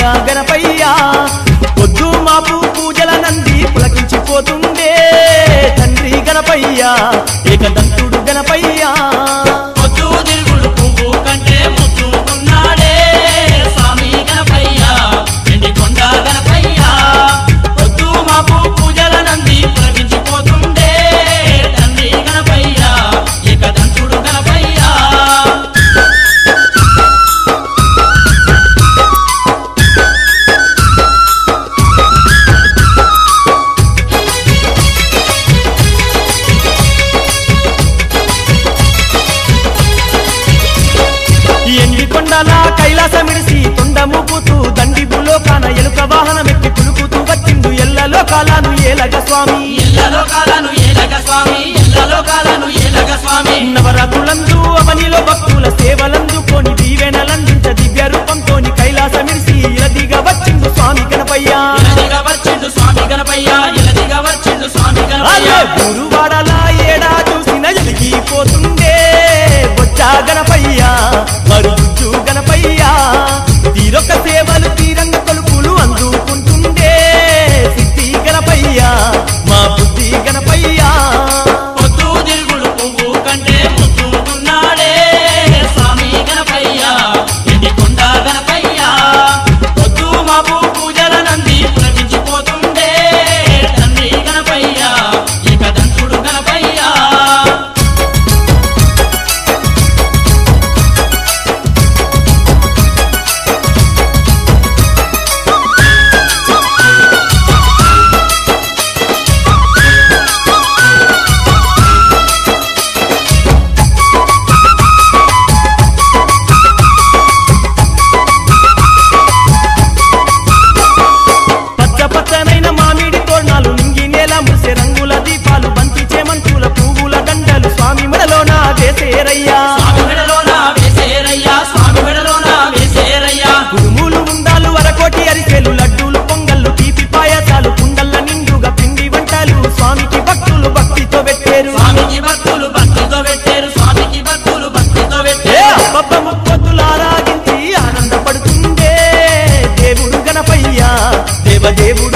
స్వామిగా గణపయ్యా పొద్దు మాపు పూజల నంది పులకించిపోతుండే తండ్రి గణపయ్యా ఏకదంతుడు గణపయ్యా పొద్దు తిరుగుడు పువ్వు కంటే ముద్దు ఉన్నాడే స్వామి గణపయ్య ఎండి కొండ గణపయ్య పొద్దు మాపు పూజల నంది పులకించిపోతుండే తండ్రి గణపయ్య ఏకదంతుడు గణపయ్య ఎండి కొండల కైలాసమిడిసి తొండ మూపుతూ దండి భూలోకాన ఎలుక వాహనమెక్కి పులుకుతూ వచ్చిండు ఎల్లలో కాలాను ఏలగ స్వామి ఎల్లలో కాలను ఏలగ స్వామి ఎల్లలో కాలను ఏలగ స్వామి నవరాత్రులందు అవనిలో భక్తుల సేవలందుకొని దీవెనలందించ దివ్య రూపంతోని కైలాసమిడిసి ఇరదిగా వచ్చిండు స్వామి గణపయ్యా ఇలదిగా వచ్చిండు స్వామి గణపయ్య ఇలదిగా వచ్చిండు స్వామి గణపయ్య అదే గురువాడల ఏడా చూసిన ఎలిగిపోతుండే బొచ్చా గణపయ్యా మరుచు గణపయ్యా తీరొక సేవలు తీరంగ కొలుపులు అందుకుంటుండే సిద్ధి గణపయ్యా మా బుద్ధి గణపయ్యా పొద్దు తిరుగుడు పువ్వు కంటే ముద్దు ఉన్నాడే స్వామి గణపయ్య ఎండి కొండ గణపయ్య పొద్దు మాపు పూజల నంది పులకించిపోతుండే తండ్రి గణపయ్య ఏకదంతుడు గణపయ్య పచ్చ పచ్చనైన మామిడి తోరణాలు నింగి నేల ముసే రంగుల దీపాలు బంతి చేమంతుల పువ్వుల దండలు స్వామి మెడలోన వేసేరయ్యా స్వామి మెడలోన వేసేరయ్యా స్వామి మెడలోన వేసేరయ్యా కుడుములు ఉండాలు వరకోటి అరిసెలు లడ్డూలు పొంగళ్ళు తీపి పాయసాలు కుండల్ల నిండుగా పిండి వంటలు స్వామికి భక్తులు భక్తితో పెట్టారు స్వామికి భక్తులు భక్తితో పెట్టారు స్వామికి భక్తులు భక్తితో ఏ పెట్టారు అబ్బబ్బ ముప్పొద్దులారాగించి ఆనందపడుతుండే దేవుడు గణపయ్యా దేవదేవుడు